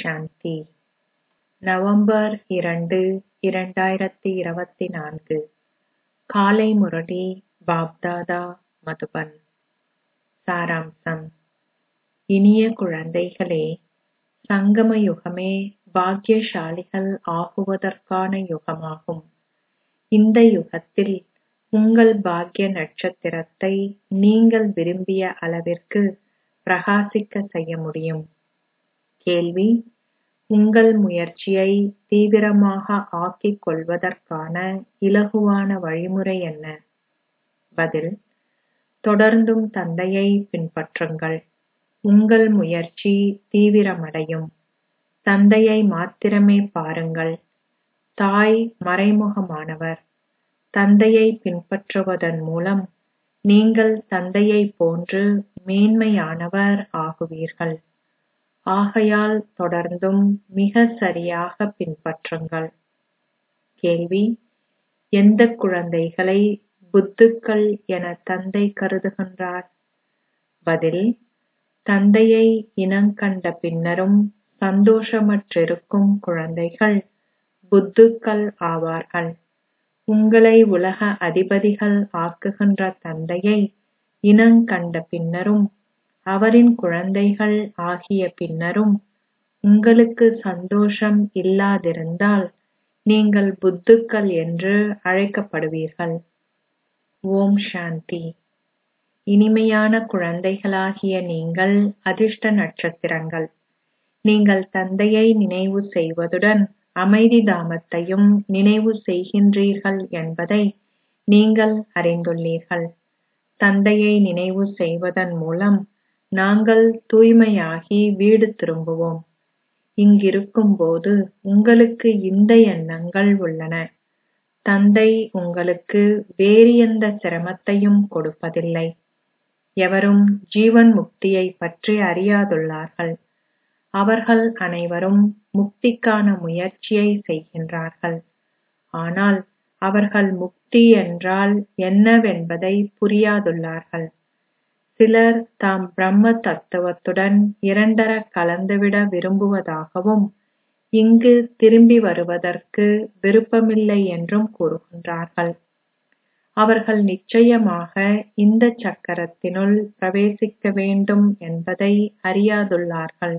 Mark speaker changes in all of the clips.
Speaker 1: சாந்தி November இரண்டு இரண்டாயிரத்தி இருபத்தி நான்கு காலை முரளி பாப்தாதா மதுபன் சாராம்சம் இனிய குழந்தைகளே சங்கம யுகமே பாக்கியசாலிகள் ஆகுவதற்கான யுகமாகும் இந்த யுகத்தில் உங்கள் பாக்கிய நட்சத்திரத்தை நீங்கள் விரும்பிய அளவிற்கு பிரகாசிக்க செய்ய முடியும் கேள்வி உங்கள் முயற்சியை தீவிரமாக ஆக்கிக் கொள்வதற்கான இலகுவான வழிமுறை என்ன பதில் தொடர்ந்தும் தந்தையை பின்பற்றுங்கள் உங்கள் முயற்சி தீவிரமடையும் தந்தையை மாத்திரமே பாருங்கள் தாய் மறைமுகமானவர் தந்தையை பின்பற்றுவதன் மூலம் நீங்கள் தந்தையைப் போன்று மேன்மையானவர் ஆகுவீர்கள் ஆகையால் தொடர்ந்தும் மிக சரியாக பின்பற்றுங்கள் கேள்வி எந்த குழந்தைகளை புத்துக்கள் என தந்தை கருதுகின்றார் பதில் தந்தையை இனங்கண்ட பின்னரும் சந்தோஷமற்றிருக்கும் குழந்தைகள் புத்துக்கள் ஆவார்கள் உங்களை உலக அதிபதிகள் ஆக்குகின்ற தந்தையை இனங்கண்ட பின்னரும் அவரின் குழந்தைகள் ஆகிய பின்னரும் உங்களுக்கு சந்தோஷம் இல்லாதிருந்தால் நீங்கள் புத்துக்கள் என்று அழைக்கப்படுவீர்கள் ஓம் சாந்தி இனிமையான குழந்தைகளாகிய நீங்கள் அதிர்ஷ்ட நட்சத்திரங்கள் நீங்கள் தந்தையை நினைவு செய்வதுடன் அமைதி தாமத்தையும் நினைவு செய்கின்றீர்கள் என்பதை நீங்கள் அறிந்துள்ளீர்கள் தந்தையை நினைவு செய்வதன் மூலம் நாங்கள் தூய்மையாகி வீடு திரும்புவோம் இங்கிருக்கும்போது உங்களுக்கு இந்த எண்ணங்கள் உள்ளன தந்தை உங்களுக்கு வேறு எந்த சிரமத்தையும் கொடுப்பதில்லை எவரும் ஜீவன் முக்தியை பற்றி அறியாதுள்ளார்கள் அவர்கள் அனைவரும் முக்திக்கான முயற்சியை செய்கின்றார்கள் ஆனால் அவர்கள் முக்தி என்றால் என்னவென்பதை புரியாதுள்ளார்கள் சிலர் தாம் பிரம்ம தத்துவத்துடன் இரண்டர கலந்துவிட விரும்புவதாகவும் இங்கு திரும்பி வருவதற்கு விருப்பமில்லை என்றும் கூறுகின்றார்கள் அவர்கள் நிச்சயமாக இந்த சக்கரத்தினுள் பிரவேசிக்க வேண்டும் என்பதை அறியாதுள்ளார்கள்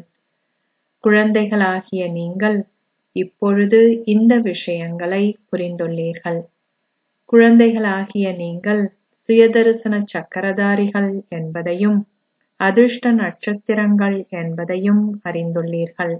Speaker 1: குழந்தைகளாகிய நீங்கள் இப்பொழுது இந்த விஷயங்களை புரிந்துள்ளீர்கள் குழந்தைகளாகிய நீங்கள் சுயதரிசன சக்கரதாரிகள் என்பதையும் அதிர்ஷ்ட நட்சத்திரங்கள் என்பதையும் அறிந்துள்ளீர்கள்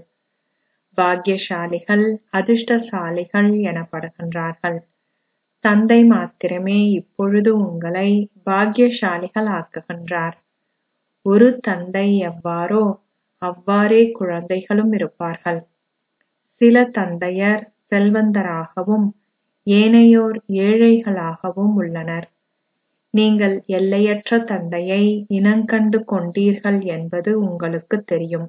Speaker 1: பாக்கியசாலிகள் அதிர்ஷ்டசாலிகள் எனப்படுகின்றார்கள் தந்தை மாத்திரமே இப்பொழுது உங்களை பாக்கியசாலிகள் ஆக்குகின்றார் ஒரு தந்தை எவ்வாறோ அவ்வாறே குழந்தைகளும் இருப்பார்கள் சில தந்தையர் செல்வந்தராகவும் ஏனையோர் ஏழைகளாகவும் உள்ளனர் நீங்கள் எல்லையற்ற தந்தையை இனங்கண்டு கொண்டீர்கள் என்பது உங்களுக்கு தெரியும்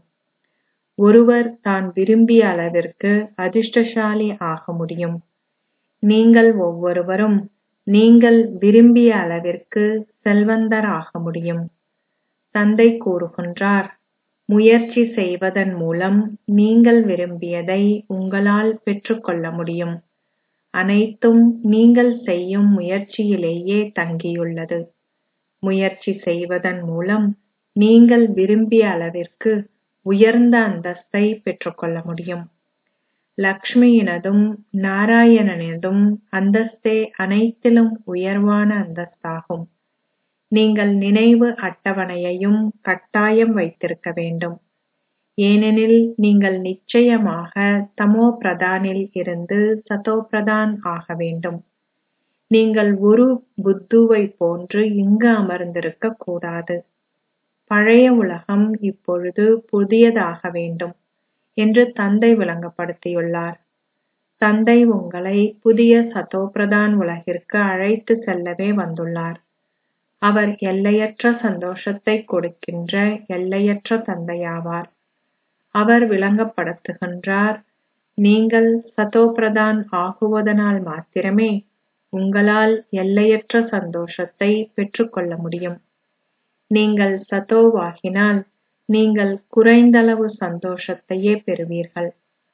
Speaker 1: ஒருவர் தான் விரும்பிய அளவிற்கு அதிர்ஷ்டசாலி ஆக முடியும் நீங்கள் ஒவ்வொருவரும் நீங்கள் விரும்பிய அளவிற்கு செல்வந்தர் ஆக முடியும் தந்தை கூறுகின்றார் முயற்சி செய்வதன் மூலம் நீங்கள் விரும்பியதை உங்களால் பெற்றுக்கொள்ள முடியும் அனைத்தும் நீங்கள் செய்யும் முயற்சியிலேயே தங்கியுள்ளது முயற்சி செய்வதன் மூலம் நீங்கள் விரும்பிய அளவிற்கு உயர்ந்த அந்தஸ்தை பெற்றுக்கொள்ள முடியும் லக்ஷ்மியினதும் நாராயணனதும் அந்தஸ்தே அனைத்திலும் உயர்வான அந்தஸ்தாகும் நீங்கள் நினைவு அட்டவணையையும் கட்டாயம் வைத்திருக்க வேண்டும் ஏனெனில் நீங்கள் நிச்சயமாக தமோ பிரதானில் இருந்து சதோ பிரதான் ஆக வேண்டும் நீங்கள் ஒரு புத்துவை போன்று இங்கு அமர்ந்திருக்க கூடாது பழைய உலகம் இப்பொழுது புதியதாக வேண்டும் என்று தந்தை விளங்கப்படுத்தியுள்ளார் தந்தை உங்களை புதிய சதோபிரதான் உலகிற்கு அழைத்து செல்லவே வந்துள்ளார் அவர் எல்லையற்ற சந்தோஷத்தை கொடுக்கின்ற எல்லையற்ற தந்தையாவார் அவர் விளங்கப்படுத்துகின்றார் நீங்கள் சதோபிரதான் ஆகுவதனால் மாத்திரமே உங்களால் எல்லையற்ற சந்தோஷத்தை பெற்றுக்கொள்ள முடியும் நீங்கள் சதோவாகினால் நீங்கள் குறைந்தளவு சந்தோஷத்தையே பெறுவீர்கள்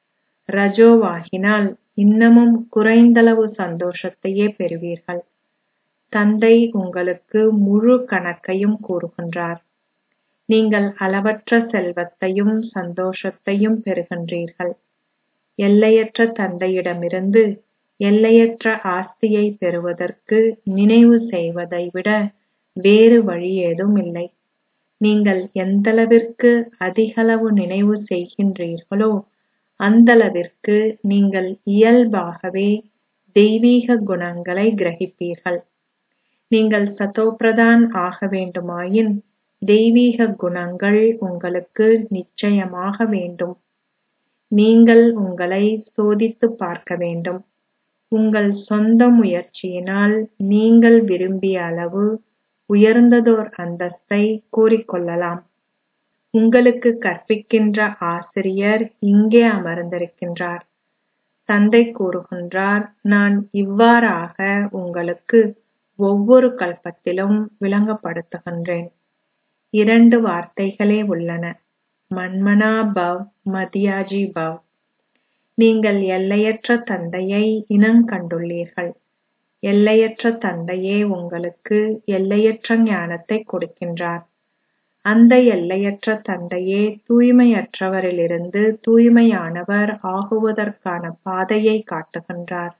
Speaker 1: ரஜோவாகினால் இன்னமும் குறைந்தளவு சந்தோஷத்தையே பெறுவீர்கள் தந்தை உங்களுக்கு முழு கணக்கையும் கூறுகின்றார் நீங்கள் அளவற்ற செல்வத்தையும் சந்தோஷத்தையும் பெறுகின்றீர்கள் எல்லையற்ற தந்தையிடமிருந்து எல்லையற்ற ஆஸ்தியை பெறுவதற்கு நினைவு செய்வதை விட வேறு வழி ஏதும் இல்லை நீங்கள் எந்தளவிற்கு அதிகளவு நினைவு செய்கின்றீர்களோ அந்தளவிற்கு நீங்கள் இயல்பாகவே தெய்வீக குணங்களை கிரகிப்பீர்கள் நீங்கள் சதோபிரதான் ஆக வேண்டுமாயின் தெய்வீக குணங்கள் உங்களுக்கு நிச்சயமாக வேண்டும் நீங்கள் உங்களை சோதித்துப் பார்க்க வேண்டும் உங்கள் சொந்த முயற்சியினால் நீங்கள் விரும்பிய அளவு உயர்ந்ததோர் அந்தஸ்தை கோரிக்கொள்ளலாம் உங்களுக்கு கற்பிக்கின்ற ஆசிரியர் இங்கே அமர்ந்திருக்கின்றார் தந்தை கூறுகின்றார் நான் இவ்வாறாக உங்களுக்கு ஒவ்வொரு கல்பத்திலும் விளங்கப்படுத்துகின்றேன் இரண்டு வார்த்தைகளே உள்ளன மன்மனா பவ் மதியாஜி பவ் நீங்கள் எல்லையற்ற தந்தையை இனங்கண்டுள்ளீர்கள் எல்லையற்ற தந்தையே உங்களுக்கு எல்லையற்ற ஞானத்தை கொடுக்கின்றார் அந்த எல்லையற்ற தந்தையே தூய்மையற்றவரிலிருந்து தூய்மையானவர் ஆகுவதற்கான பாதையை காட்டுகின்றார்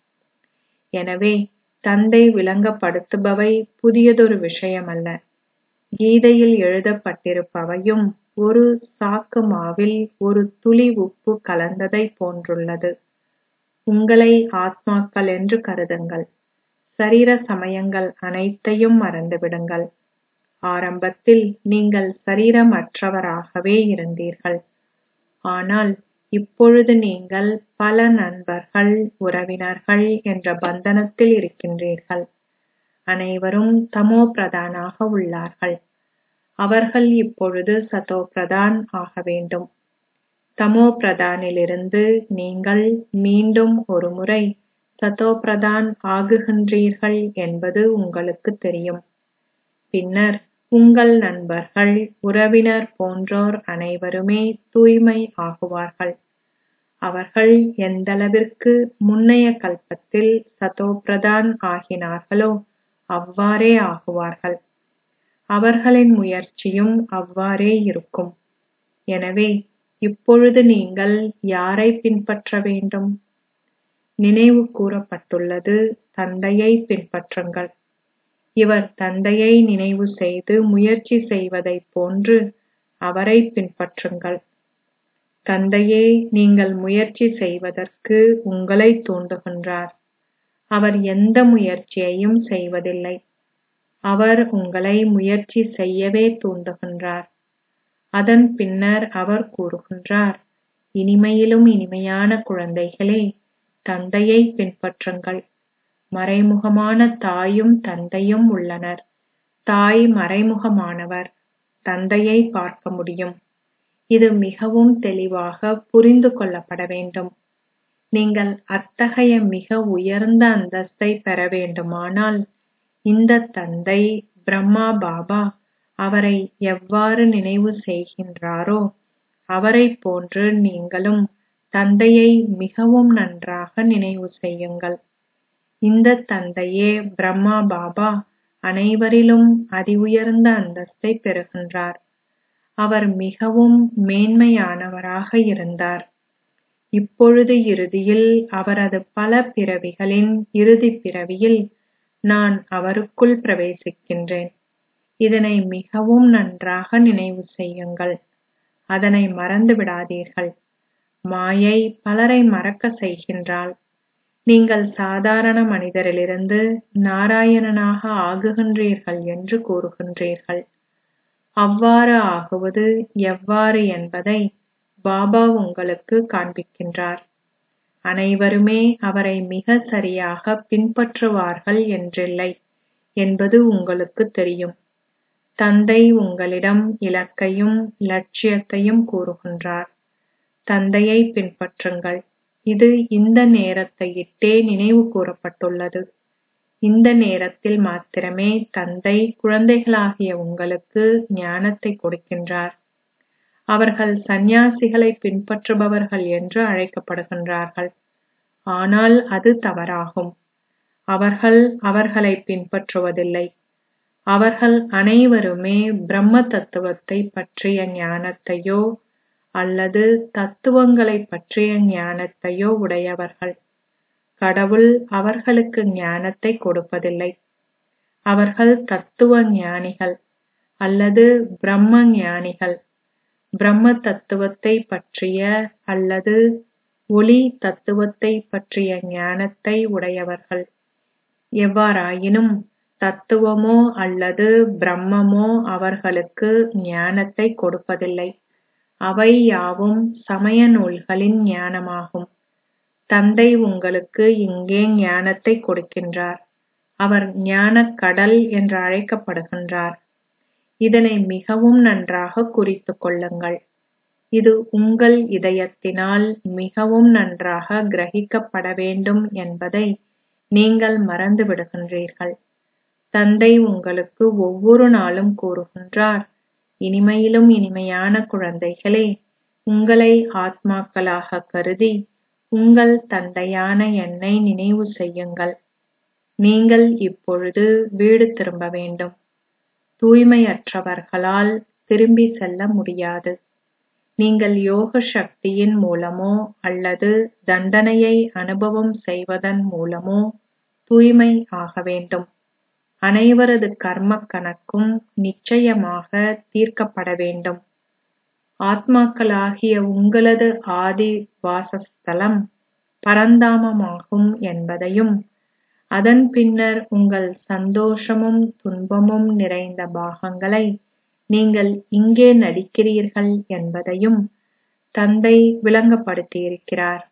Speaker 1: எனவே தந்தை விளங்கப்படுத்துபவை புதியதொரு விஷயமல்ல கீதையில் எழுதப்பட்டிருப்பவையும் ஒரு சாக்கு மாவில் ஒரு துளி உப்பு கலந்ததை போன்றுள்ளது உங்களை ஆத்மாக்கள் என்று கருதுங்கள் சரீர சமயங்கள் அனைத்தையும் மறந்துவிடுங்கள் ஆரம்பத்தில் நீங்கள் சரீரமற்றவராகவே இருந்தீர்கள் ஆனால் இப்பொழுது நீங்கள் பல நண்பர்கள் உறவினர்கள் என்ற பந்தனத்தில் இருக்கின்றீர்கள் அனைவரும் தமோ பிரதானாக உள்ளார்கள் அவர்கள் இப்பொழுது சதோ பிரதான் ஆக வேண்டும் தமோ பிரதானிலிருந்து நீங்கள் மீண்டும் ஒருமுறை சதோ பிரதான் ஆகுகின்றீர்கள் என்பது உங்களுக்கு தெரியும் பின்னர் உங்கள் நண்பர்கள் உறவினர் போன்றோர் அனைவருமே தூய்மை ஆகுவார்கள் அவர்கள் எந்தளவிற்கு முன்னைய கல்பத்தில் சதோபிரதான் ஆகினார்களோ அவ்வாறே ஆகுவார்கள் அவர்களின் முயற்சியும் அவ்வாறே இருக்கும் எனவே இப்பொழுது நீங்கள் யாரை பின்பற்ற வேண்டும் நினைவு கூறப்பட்டுள்ளது தந்தையை பின்பற்றுங்கள் இவர் தந்தையை நினைவு செய்து முயற்சி செய்வதைப் போன்று அவரை பின்பற்றுங்கள் தந்தையே நீங்கள் முயற்சி செய்வதற்கு உங்களை தூண்டுகின்றார் அவர் எந்த முயற்சியையும் செய்வதில்லை அவர் உங்களை முயற்சி செய்யவே தூண்டுகின்றார் அதன் பின்னர் அவர் கூறுகின்றார் இனிமையிலும் இனிமையான குழந்தைகளே தந்தையை பின்பற்றுங்கள் மறைமுகமான தாயும் தந்தையும் உள்ளனர் தாய் மறைமுகமானவர் தந்தையை பார்க்க முடியும் இது மிகவும் தெளிவாக புரிந்து கொள்ளப்பட வேண்டும் நீங்கள் அத்தகைய மிக உயர்ந்த அந்தஸ்தை பெற வேண்டுமானால் இந்த தந்தை பிரம்மா பாபா அவரை எவ்வாறு நினைவு செய்கின்றாரோ அவரைப் போன்று நீங்களும் தந்தையை மிகவும் நன்றாக நினைவு செய்யுங்கள் இந்த தந்தையே பிரம்மா பாபா அனைவரிலும் அதி உயர்ந்த அந்தஸ்தை பெறுகின்றார் அவர் மிகவும் மேன்மையானவராக இருந்தார் இப்பொழுது இறுதியில் அவரது பல பிறவிகளின் இறுதிப் பிறவியில் நான் அவருக்குள் பிரவேசிக்கின்றேன் இதனை மிகவும் நன்றாக நினைவு செய்யுங்கள் அதனை மறந்து விடாதீர்கள் மாயை பலரை மறக்க செய்கின்றாள் நீங்கள் சாதாரண மனிதரிலிருந்து நாராயணனாக ஆகுகின்றீர்கள் என்று கூறுகின்றீர்கள் அவ்வாறு ஆகுவது எவ்வாறு என்பதை பாபா உங்களுக்கு காண்பிக்கின்றார் அனைவருமே அவரை மிக சரியாக பின்பற்றுவார்கள் என்றில்லை என்பது உங்களுக்கு தெரியும் தந்தை உங்களிடம் இலக்கையும் லட்சியத்தையும் கூறுகின்றார் தந்தையை பின்பற்றுங்கள் இது இந்த நேரத்தையிட்டே நினைவு கூறப்பட்டுள்ளது இந்த நேரத்தில் மாத்திரமே தந்தை குழந்தைகளாகிய உங்களுக்கு ஞானத்தை கொடுக்கின்றார் அவர்கள் சந்நியாசிகளை பின்பற்றுபவர்கள் என்று அழைக்கப்படுகின்றார்கள் ஆனால் அது தவறாகும் அவர்கள் அவர்களை பின்பற்றுவதில்லை அவர்கள் அனைவருமே பிரம்ம தத்துவத்தை பற்றிய ஞானத்தையோ அல்லது தத்துவங்களை பற்றிய ஞானத்தையோ உடையவர்கள் கடவுள் அவர்களுக்கு ஞானத்தை கொடுப்பதில்லை அவர்கள் தத்துவ ஞானிகள் அல்லது பிரம்ம ஞானிகள் பிரம்ம தத்துவத்தை பற்றிய அல்லது ஒளி தத்துவத்தை பற்றிய ஞானத்தை உடையவர்கள் எவ்வாறாயினும் தத்துவமோ அல்லது பிரம்மமோ அவர்களுக்கு ஞானத்தை கொடுப்பதில்லை அவை யாவும் சமய நூல்களின் ஞானமாகும் தந்தை உங்களுக்கு இங்கே ஞானத்தை கொடுக்கின்றார் அவர் ஞானக் கடல் என்று அழைக்கப்படுகின்றார் இதனை மிகவும் நன்றாக குறித்துக் கொள்ளுங்கள் இது உங்கள் இதயத்தினால் மிகவும் நன்றாக கிரகிக்கப்பட வேண்டும் என்பதை நீங்கள் மறந்து விடுகின்றீர்கள் தந்தை உங்களுக்கு ஒவ்வொரு நாளும் கூறுகின்றார் இனிமையிலும் இனிமையான குழந்தைகளே உங்களை ஆத்மாக்களாக கருதி உங்கள் தந்தையான என்னை நினைவு செய்யுங்கள் நீங்கள் இப்பொழுது வீடு திரும்ப வேண்டும் தூய்மையற்றவர்களால் திரும்பி செல்ல முடியாது நீங்கள் யோக சக்தியின் மூலமோ அல்லது தண்டனையை அனுபவம் செய்வதன் மூலமோ தூய்மை ஆக வேண்டும் அனைவரது கர்ம கணக்கும் நிச்சயமாக தீர்க்கப்பட வேண்டும் ஆத்மாக்களாகிய உங்களது ஆதி வாசஸ்தலம் பரந்தாமமாகும் என்பதையும் அதன் பின்னர் உங்கள் சந்தோஷமும் துன்பமும் நிறைந்த பாகங்களை நீங்கள் இங்கே நடிக்கிறீர்கள் என்பதையும் தந்தை விளங்கப்படுத்தியிருக்கிறார்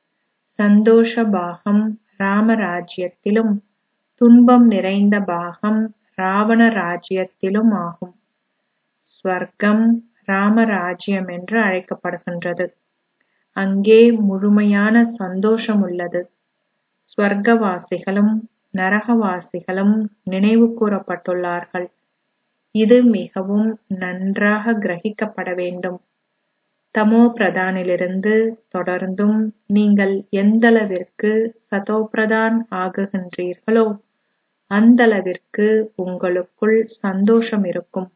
Speaker 1: சந்தோஷ பாகம் ராமராஜ்யத்திலும் துன்பம் நிறைந்த பாகம் ராவண ராஜ்யத்திலும் ஆகும் ஸ்வர்க்கம் ராமராஜ்யம் என்று அழைக்கப்படுகின்றது அங்கே முழுமையான சந்தோஷம் உள்ளது ஸ்வர்க்கவாசிகளும் நரகவாசிகளும் நினைவு கூறப்பட்டுள்ளார்கள் இது மிகவும் நன்றாக கிரகிக்கப்பட வேண்டும் தமோ பிரதானிலிருந்து தொடர்ந்தும் நீங்கள் எந்தளவிற்கு சதோபிரதான் ஆகுகின்றீர்களோ அந்தளவிற்கு உங்களுக்குள் சந்தோஷம் இருக்கும்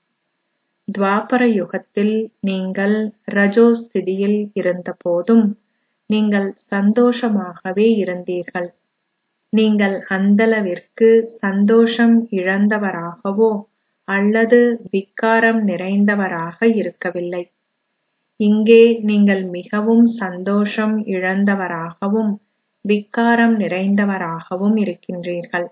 Speaker 1: துவாபர யுகத்தில் நீங்கள் ரஜோ ஸ்திதியில் இருந்த போதும் நீங்கள் சந்தோஷமாகவே இருந்தீர்கள் நீங்கள் அந்தளவிற்கு சந்தோஷம் இழந்தவராகவோ அல்லது விக்காரம் நிறைந்தவராக இருக்கவில்லை இங்கே நீங்கள் மிகவும் சந்தோஷம் இழந்தவராகவும் விக்காரம் நிறைந்தவராகவும் இருக்கின்றீர்கள்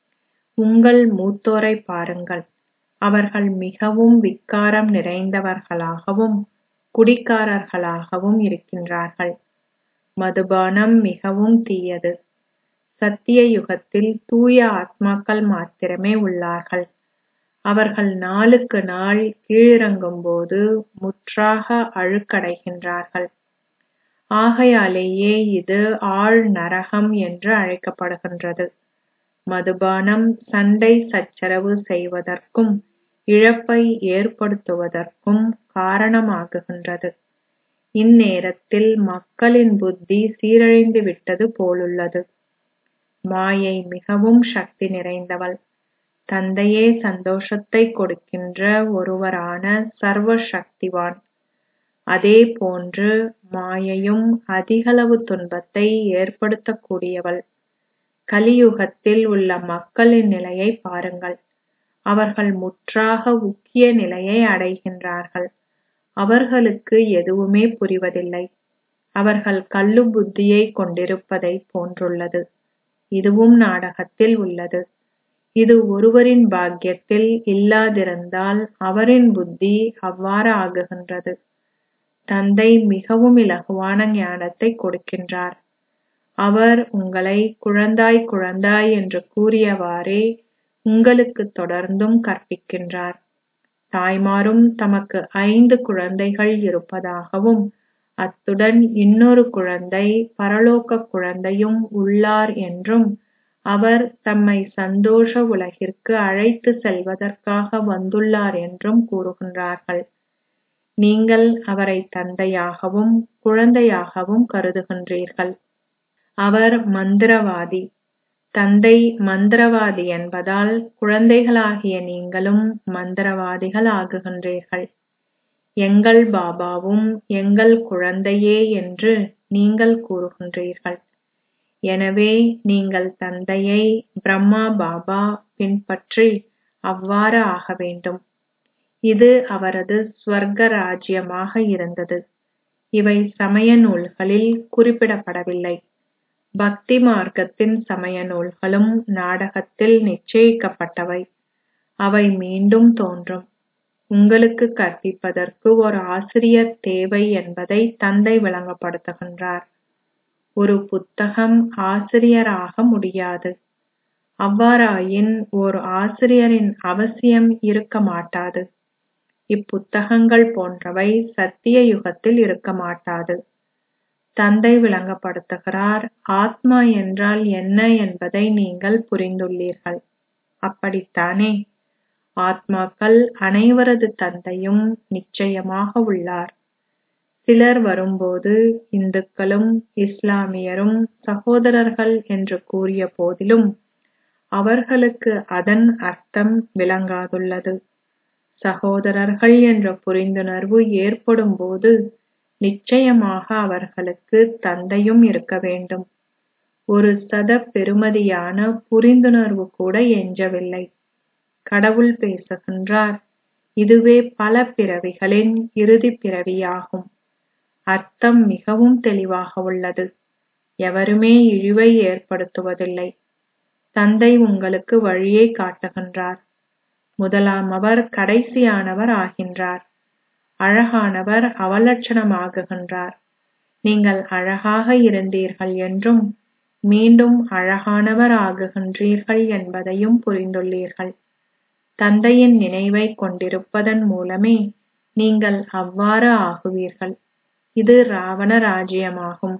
Speaker 1: உங்கள் மூத்தோரை பாருங்கள் அவர்கள் மிகவும் விக்காரம் நிறைந்தவர்களாகவும் குடிகாரர்களாகவும் இருக்கின்றார்கள் மதுபானம் மிகவும் தீயது சத்திய யுகத்தில் தூய ஆத்மாக்கள் மாத்திரமே உள்ளார்கள் அவர்கள் நாளுக்கு நாள் கீழிறங்கும் போது முற்றாக அழுக்கடைகின்றார்கள் ஆகையாலேயே இது ஆழ் நரகம் என்று அழைக்கப்படுகின்றது மதுபானம் சண்டை சச்சரவு செய்வதற்கும் இழப்பை ஏற்படுத்துவதற்கும் காரணமாகுகின்றது இந்நேரத்தில் மக்களின் புத்தி சீரழிந்து விட்டது போலுள்ளது மாயை மிகவும் சக்தி நிறைந்தவள் தந்தையே சந்தோஷத்தை கொடுக்கின்ற ஒருவரான சர்வ சக்திவான் அதே போன்று மாயையும் அதிகளவு துன்பத்தை ஏற்படுத்தக்கூடியவள் கலியுகத்தில் உள்ள மக்களின் நிலையை பாருங்கள் அவர்கள் முற்றாக உக்கிய நிலையை அடைகின்றார்கள் அவர்களுக்கு எதுவுமே புரிவதில்லை அவர்கள் கள்ளு புத்தியை கொண்டிருப்பதை போன்றுள்ளது இதுவும் நாடகத்தில் உள்ளது இது ஒருவரின் பாக்கியத்தில் இல்லாதிருந்தால் அவரின் புத்தி அவ்வாறு ஆகுகின்றது தந்தை மிகவும் இலகுவான ஞானத்தை கொடுக்கின்றார் அவர் உங்களை குழந்தாய் குழந்தாய் என்று கூறியவாறே உங்களுக்கு தொடர்ந்தும் கற்பிக்கின்றார் தாய்மாரும் தமக்கு ஐந்து குழந்தைகள் இருப்பதாகவும் அத்துடன் இன்னொரு குழந்தை பரலோக குழந்தையும் உள்ளார் என்றும் அவர் தம்மை சந்தோஷ உலகிற்கு அழைத்து செல்வதற்காக வந்துள்ளார் என்றும் கூறுகின்றார்கள் நீங்கள் அவரை தந்தையாகவும் குழந்தையாகவும் கருதுகின்றீர்கள் அவர் மந்திரவாதி தந்தை மந்திரவாதி என்பதால் குழந்தைகளாகிய நீங்களும் மந்திரவாதிகள் ஆகுகின்றீர்கள் எங்கள் பாபாவும் எங்கள் குழந்தையே என்று நீங்கள் கூறுகின்றீர்கள் எனவே நீங்கள் தந்தையை பிரம்மா பாபா பின்பற்றி அவ்வாறு ஆக வேண்டும் இது அவரது ஸ்வர்க ராஜ்யமாக இருந்தது இவை சமய நூல்களில் குறிப்பிடப்படவில்லை பக்தி மார்க்கத்தின் சமய நூல்களும் நாடகத்தில் நிச்சயிக்கப்பட்டவை அவை மீண்டும் தோன்றும் உங்களுக்கு கற்பிப்பதற்கு ஒரு ஆசிரியர் தேவை என்பதை தந்தை விளங்கப்படுத்துகின்றார் ஒரு புத்தகம் ஆசிரியராக முடியாது அவ்வாறாயின் ஓர் ஆசிரியரின் அவசியம் இருக்க மாட்டாது இப்புத்தகங்கள் போன்றவை சத்திய யுகத்தில் இருக்க மாட்டாது தந்தை விளங்கப்படுத்துகிறார் ஆத்மா என்றால் என்ன என்பதை நீங்கள் புரிந்துள்ளீர்கள் அப்படித்தானே ஆத்மாக்கள் அனைவரது தந்தையும் நிச்சயமாக உள்ளார் சிலர் வரும்போது இந்துக்களும் இஸ்லாமியரும் சகோதரர்கள் என்று கூறிய போதிலும் அவர்களுக்கு அதன் அர்த்தம் விளங்காதுள்ளது சகோதரர்கள் என்ற புரிந்துணர்வு ஏற்படும் போது நிச்சயமாக அவர்களுக்கு தந்தையும் இருக்க வேண்டும் ஒரு சத பெறுமதியான புரிந்துணர்வு கூட எஞ்சவில்லை கடவுள் பேசுகின்றார் இதுவே பல பிறவிகளின் இறுதி பிறவியாகும் அர்த்தம் மிகவும் தெளிவாக உள்ளது எவருமே இழிவை ஏற்படுத்துவதில்லை தந்தை உங்களுக்கு வழியை காட்டுகின்றார் முதலாம் அவர் கடைசியானவர் ஆகின்றார் அழகானவர் அவலட்சணமாகுகின்றார் நீங்கள் அழகாக இருந்தீர்கள் என்றும் மீண்டும் அழகானவர் ஆகுகின்றீர்கள் என்பதையும் புரிந்துள்ளீர்கள் தந்தையின் நினைவை கொண்டிருப்பதன் மூலமே நீங்கள் அவ்வாறு ஆகுவீர்கள் இது ராவண ராஜ்யமாகும்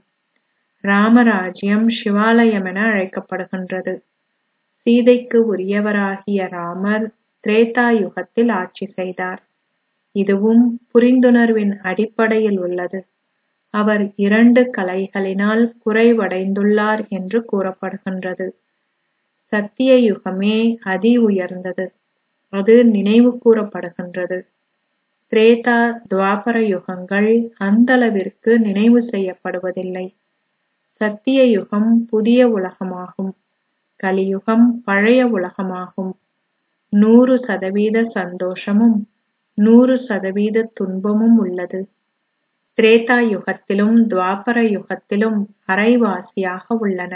Speaker 1: ராமராஜ்யம் சிவாலயம் என அழைக்கப்படுகின்றது சீதைக்கு உரியவராகிய ராமர் திரேதா யுகத்தில் ஆட்சி செய்தார் இதுவும் புரிந்துணர்வின் அடிப்படையில் உள்ளது அவர் இரண்டு கலைகளினால் குறைவடைந்துள்ளார் என்று கூறப்படுகின்றது சத்திய யுகமே அதி உயர்ந்தது அது நினைவு கூறப்படுகின்றது திரேதா துவாபர யுகங்கள் அந்தளவிற்கு நினைவு செய்யப்படுவதில்லை சத்திய யுகம் புதிய உலகமாகும் கலியுகம் பழைய உலகமாகும் நூறு சதவீத சந்தோஷமும் நூறு சதவீத துன்பமும் உள்ளது திரேதா யுகத்திலும் துவாபர யுகத்திலும் அரைவாசியாக உள்ளன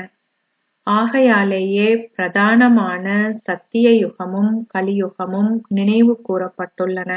Speaker 1: ஆகையாலேயே பிரதானமான சத்திய யுகமும் கலியுகமும் நினைவு கூறப்பட்டுள்ளன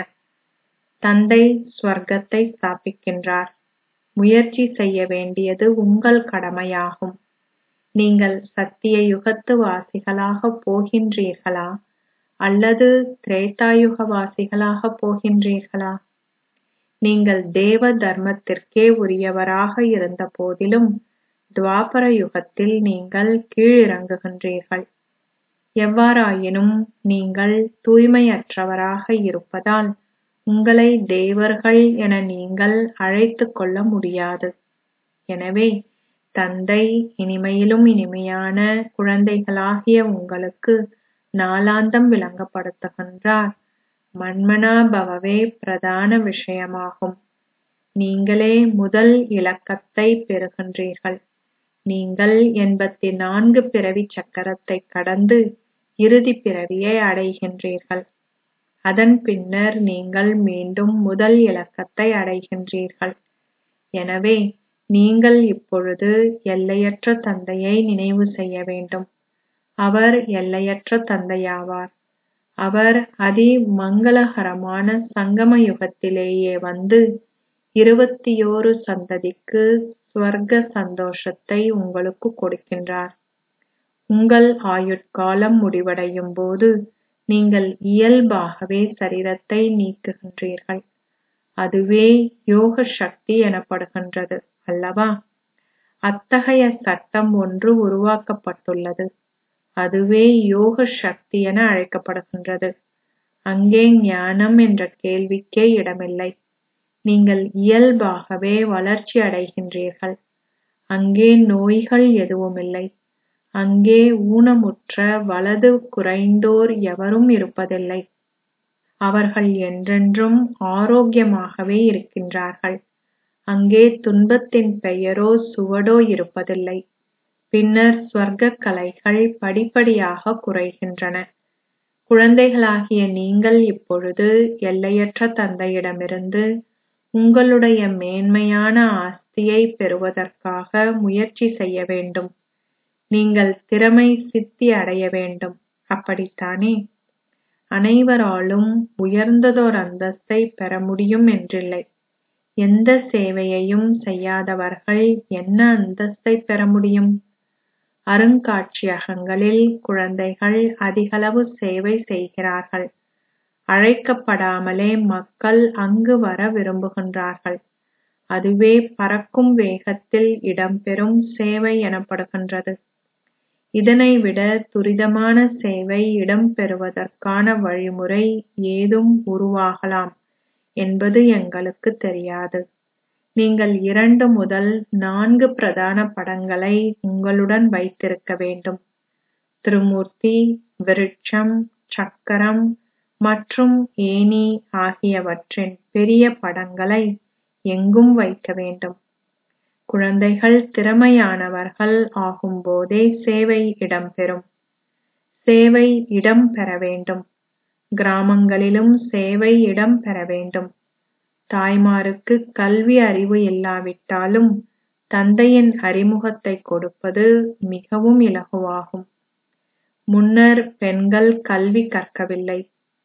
Speaker 1: தந்தை ஸ்வர்க்கத்தை ஸ்தாபிக்கின்றார் முயற்சி செய்ய வேண்டியது உங்கள் கடமையாகும் நீங்கள் சத்திய யுகத்து வாசிகளாக போகின்றீர்களா அல்லது திரேதாயுக வாசிகளாக போகின்றீர்களா நீங்கள் தேவ தர்மத்திற்கே உரியவராக இருந்த போதிலும் துவாபர யுகத்தில் நீங்கள் கீழிறங்குகின்றீர்கள் எவ்வாறாயினும் நீங்கள் தூய்மையற்றவராக இருப்பதால் உங்களை தேவர்கள் என நீங்கள் அழைத்துக் கொள்ள முடியாது எனவே தந்தை இனிமையிலும் இனிமையான குழந்தைகளாகிய உங்களுக்கு நாளாந்தம் விளங்கப்படுத்துகின்றார் மன்மனா பவவே பிரதான விஷயமாகும் நீங்களே முதல் இலக்கத்தை பெறுகின்றீர்கள் நீங்கள் எண்பத்தி நான்கு பிறவி சக்கரத்தை கடந்து இறுதி பிறவியை அடைகின்றீர்கள் அதன் பின்னர் நீங்கள் மீண்டும் முதல் இலக்கத்தை அடைகின்றீர்கள் எனவே நீங்கள் இப்பொழுது எல்லையற்ற தந்தையை நினைவு செய்ய வேண்டும் அவர் எல்லையற்ற தந்தையாவார் அவர் அதி மங்களகரமான சங்கம யுகத்திலேயே வந்து இருபத்தியோரு சந்ததிக்கு ஸ்வர்க்க சந்தோஷத்தை உங்களுக்கு கொடுக்கின்றார் உங்கள் ஆயுட்காலம் முடிவடையும் போது நீங்கள் இயல்பாகவே சரீரத்தை நீக்குகின்றீர்கள் அதுவே யோக சக்தி எனப்படுகின்றது அல்லவா அத்தகைய சட்டம் ஒன்று உருவாக்கப்பட்டுள்ளது அதுவே யோக சக்தி என அழைக்கப்படுகின்றது அங்கே ஞானம் என்ற கேள்விக்கே இடமில்லை நீங்கள் இயல்பாகவே வளர்ச்சி அடைகின்றீர்கள் அங்கே நோய்கள் எதுவுமில்லை அங்கே ஊனமுற்ற வலது குறைந்தோர் எவரும் இருப்பதில்லை அவர்கள் என்றென்றும் ஆரோக்கியமாகவே இருக்கின்றார்கள் அங்கே துன்பத்தின் பெயரோ சுவடோ இருப்பதில்லை பின்னர் ஸ்வர்க்கக் கலைகள் படிப்படியாக குறைகின்றன குழந்தைகளாகிய நீங்கள் இப்பொழுது எல்லையற்ற தந்தையிடமிருந்து உங்களுடைய மேன்மையான ஆஸ்தியை பெறுவதற்காக முயற்சி செய்ய வேண்டும் நீங்கள் திறமை சித்தி அடைய வேண்டும் அப்படித்தானே அனைவராலும் உயர்ந்ததோர் அந்தஸ்தை பெற முடியும் என்றில்லை எந்த சேவையையும் செய்யாதவர்கள் என்ன அந்தஸ்தை பெற முடியும் அருங்காட்சியகங்களில் குழந்தைகள் அதிகளவு சேவை செய்கிறார்கள் அழைக்கப்படாமலே மக்கள் அங்கு வர விரும்புகின்றார்கள் அதுவே பறக்கும் வேகத்தில் இடம்பெறும் சேவை எனப்படுகின்றது இதனைவிட துரிதமான சேவை இடம்பெறுவதற்கான வழிமுறை ஏதும் உருவாகலாம் என்பது எங்களுக்கு தெரியாது நீங்கள் இரண்டு முதல் நான்கு பிரதான படங்களை உங்களுடன் வைத்திருக்க வேண்டும் திருமூர்த்தி விருட்சம் சக்கரம் மற்றும் ஏணி ஆகியவற்றின் பெரிய படங்களை எங்கும் வைக்க வேண்டும் குழந்தைகள் திறமையானவர்கள் ஆகும்போதே சேவை இடம்பெறும் சேவை இடம்பெற வேண்டும் கிராமங்களிலும் சேவை இடம்பெற வேண்டும் தாய்மாருக்கு கல்வி அறிவு இல்லாவிட்டாலும் தந்தையின் அறிமுகத்தை கொடுப்பது மிகவும் இலகுவாகும் முன்னர் பெண்கள் கல்வி கற்கவில்லை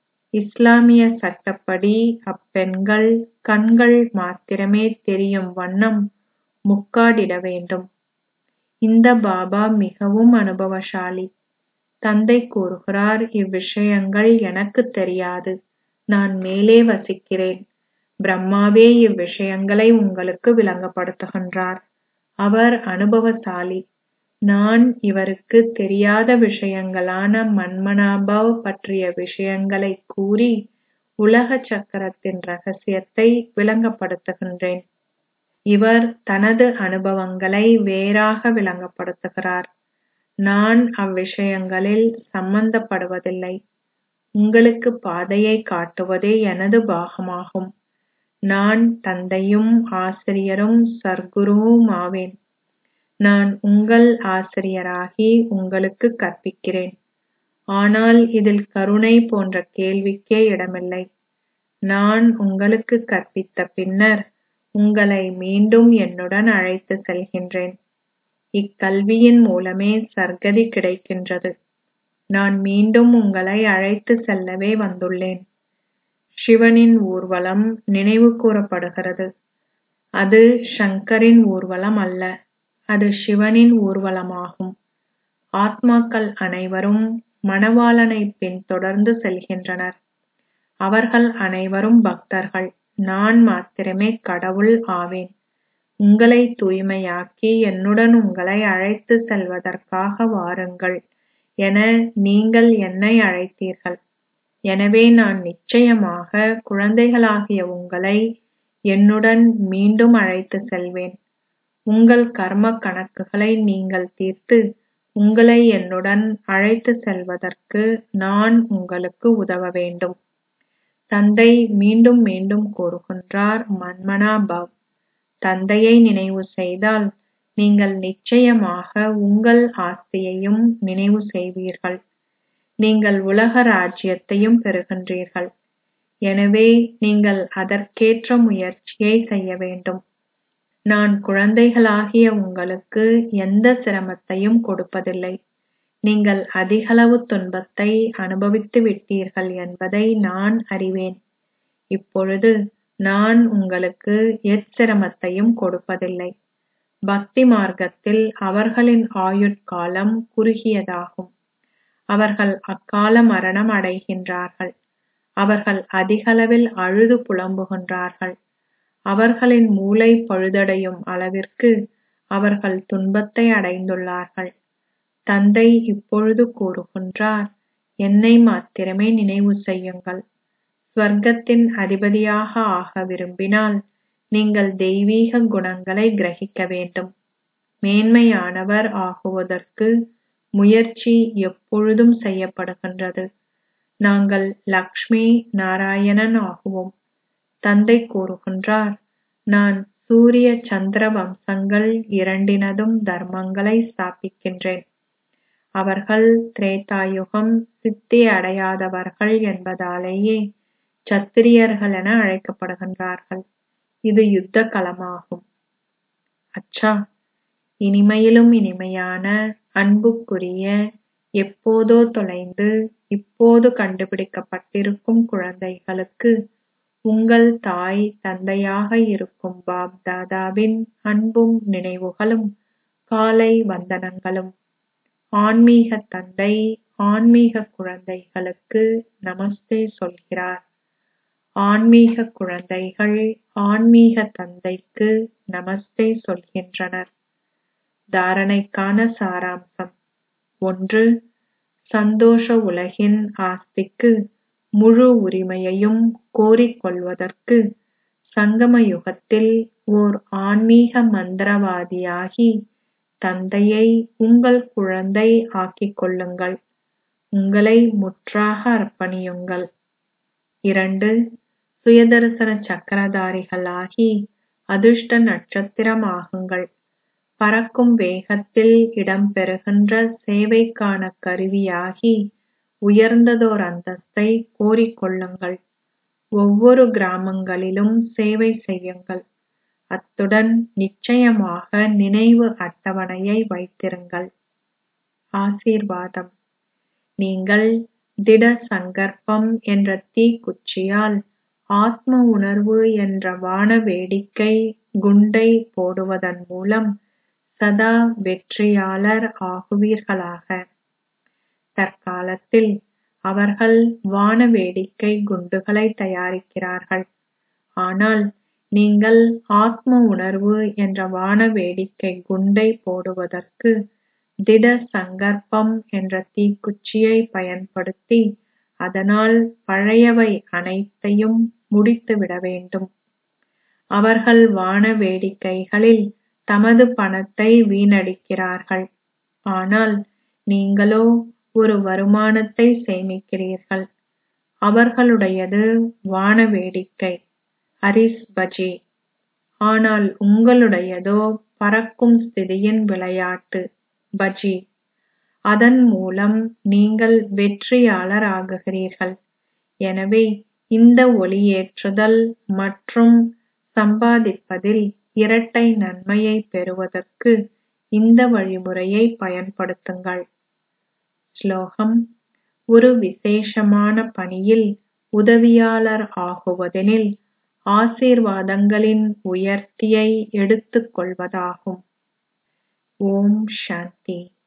Speaker 1: இஸ்லாமிய சட்டப்படி அப்பெண்கள் கண்கள் மாத்திரமே தெரியும் வண்ணம் முக்காடிட வேண்டும் இந்த பாபா மிகவும் அனுபவசாலி தந்தை கூறுகிறார் இவ்விஷயங்கள் எனக்கு தெரியாது நான் மேலே வசிக்கிறேன் பிரம்மாவே இவ்விஷயங்களை உங்களுக்கு விளங்கப்படுத்துகின்றார் அவர் அனுபவசாலி நான் இவருக்கு தெரியாத விஷயங்களான மன்மனாபவ் பற்றிய விஷயங்களை கூறி உலக சக்கரத்தின் ரகசியத்தை விளங்கப்படுத்துகின்றேன் இவர் தனது அனுபவங்களை வேறாக விளங்கப்படுத்துகிறார் நான் அவ்விஷயங்களில் சம்பந்தப்படுவதில்லை உங்களுக்கு பாதையை காட்டுவதே எனது பாகமாகும் நான் தந்தையும் ஆசிரியரும் சர்க்குருவும் ஆவேன் நான் உங்கள் ஆசிரியராகி உங்களுக்கு கற்பிக்கிறேன் ஆனால் இதில் கருணை போன்ற கேள்விக்கே இடமில்லை நான் உங்களுக்கு கற்பித்த பின்னர் உங்களை மீண்டும் என்னுடன் அழைத்து செல்கின்றேன் இக்கல்வியின் மூலமே சர்க்கதி கிடைக்கின்றது நான் மீண்டும் உங்களை அழைத்து செல்லவே வந்துள்ளேன் சிவனின் ஊர்வலம் நினைவு கூறப்படுகிறது அது ஷங்கரின் ஊர்வலம் அல்ல அது சிவனின் ஊர்வலமாகும் ஆத்மாக்கள் அனைவரும் மணவாளனை பின்தொடர்ந்து செல்கின்றனர் அவர்கள் அனைவரும் பக்தர்கள் நான் மாத்திரமே கடவுள் ஆவேன் உங்களை தூய்மையாக்கி என்னுடன் உங்களை அழைத்து செல்வதற்காக வாருங்கள் என நீங்கள் என்னை அழைத்தீர்கள் எனவே நான் நிச்சயமாக குழந்தைகளாகிய உங்களை என்னுடன் மீண்டும் அழைத்து செல்வேன் உங்கள் கர்ம கணக்குகளை நீங்கள் தீர்த்து உங்களை என்னுடன் அழைத்து செல்வதற்கு நான் உங்களுக்கு உதவ வேண்டும் தந்தை மீண்டும் மீண்டும் கூறுகின்றார் மன்மனா பவ் தந்தையை நினைவு செய்தால் நீங்கள் நிச்சயமாக உங்கள் ஆஸ்தியையும் நினைவு செய்வீர்கள் நீங்கள் உலக ராஜ்யத்தையும் பெறுகின்றீர்கள் எனவே நீங்கள் அதற்கேற்ற முயற்சியை செய்ய வேண்டும் நான் குழந்தைகளாகிய உங்களுக்கு எந்த சிரமத்தையும் கொடுப்பதில்லை நீங்கள் அதிகளவு துன்பத்தை அனுபவித்து விட்டீர்கள் என்பதை நான் அறிவேன் இப்பொழுது நான் உங்களுக்கு எச்சிரமத்தையும் கொடுப்பதில்லை பக்தி மார்க்கத்தில் அவர்களின் ஆயுட்காலம் குறுகியதாகும் அவர்கள் அக்கால மரணம் அடைகின்றார்கள் அவர்கள் அதிகளவில் அழுது புலம்புகின்றார்கள் அவர்களின் மூளை பழுதடையும் அளவிற்கு அவர்கள் துன்பத்தை அடைந்துள்ளார்கள் தந்தை இப்பொழுது கூறுகின்றார் என்னை மாத்திரமே நினைவு செய்யுங்கள் ஸ்வர்க்கத்தின் அதிபதியாக ஆக விரும்பினால் நீங்கள் தெய்வீக குணங்களை கிரகிக்க வேண்டும் மேன்மையானவர் ஆகுவதற்கு முயற்சி எப்பொழுதும் செய்யப்படுகின்றது நாங்கள் லக்ஷ்மி நாராயணன் ஆகுவோம் தந்தை கூறுகின்றார் நான் சூரிய சந்திர வம்சங்கள் இரண்டினதும் தர்மங்களை ஸ்தாபிக்கின்றேன் அவர்கள் திரேதாயுகம் சித்தி அடையாதவர்கள் என்பதாலேயே சத்திரியர்கள் என அழைக்கப்படுகின்றார்கள் இது யுத்த களமாகும் அச்சா இனிமையிலும் இனிமையான அன்புக்குரிய எப்போதோ தொலைந்து இப்போது கண்டுபிடிக்கப்பட்டிருக்கும் குழந்தைகளுக்கு உங்கள் தாய் தந்தையாக இருக்கும் பாப் தாதாவின் அன்பும் நினைவுகளும் காலை வந்தனங்களும் ஆன்மீக தந்தை ஆன்மீக குழந்தைகளுக்கு நமஸ்தே சொல்கிறார் ஆன்மீக குழந்தைகள் ஆன்மீக தந்தைக்கு நமஸ்தே சொல்கின்றனர் தாரணைக்கான சாராம்சம் ஒன்று சந்தோஷ உலகின் ஆஸ்திக்கு முழு உரிமையையும் கோரிக்கொள்வதற்கு சங்கம யுகத்தில் ஓர் ஆன்மீக மந்திரவாதியாகி தந்தையை உங்கள் குழந்தை ஆக்கிக் கொள்ளுங்கள் உங்களை முற்றாக அர்ப்பணியுங்கள் இரண்டு சுயதரிசன சக்கரதாரிகளாகி அதிர்ஷ்ட நட்சத்திரம் ஆகுங்கள் பறக்கும் வேகத்தில் இடம்பெறுகின்ற சேவைக்கான கருவியாகி உயர்ந்ததோர் அந்தஸ்தை கோரிக்கொள்ளுங்கள் ஒவ்வொரு கிராமங்களிலும் சேவை செய்யுங்கள் அத்துடன் நிச்சயமாக நினைவு அட்டவணையை வைத்திருங்கள் ஆசீர்வாதம் நீங்கள் திட சங்கற்பம் என்ற தீக்குச்சியால் ஆத்ம உணர்வு என்ற வான வேடிக்கை குண்டை போடுவதன் மூலம் சதா வெற்றியாளர் ஆகுவீர்களாக தற்காலத்தில் அவர்கள் வான வேடிக்கை குண்டுகளை தயாரிக்கிறார்கள் ஆனால் நீங்கள் ஆத்ம உணர்வு என்ற வான வேடிக்கை குண்டை போடுவதற்கு திட சங்கற்பம் என்ற தீக்குச்சியை பயன்படுத்தி அதனால் பழையவை அனைத்தையும் முடித்துவிட வேண்டும் அவர்கள் வான வேடிக்கைகளில் தமது பணத்தை வீணடிக்கிறார்கள் ஆனால் நீங்களோ ஒரு வருமானத்தை சேமிக்கிறீர்கள் அவர்களுடையது வான வேடிக்கை அரிஸ் பஜி ஆனால் உங்களுடையதோ பறக்கும் ஸ்திதியின் விளையாட்டு பஜி அதன் மூலம் நீங்கள் வெற்றியாளர் ஆகுகிறீர்கள் எனவே இந்த ஒளியேற்றுதல் மற்றும் சம்பாதிப்பதில் இரட்டை நன்மையை பெறுவதற்கு இந்த வழிமுறையை பயன்படுத்துங்கள் ஸ்லோகம் ஒரு விசேஷமான பணியில் உதவியாளர் ஆகுவதெனில் ஆசீர்வாதங்களின் உயர்த்தியை எடுத்துக் கொள்வதாகும் ஓம் சாந்தி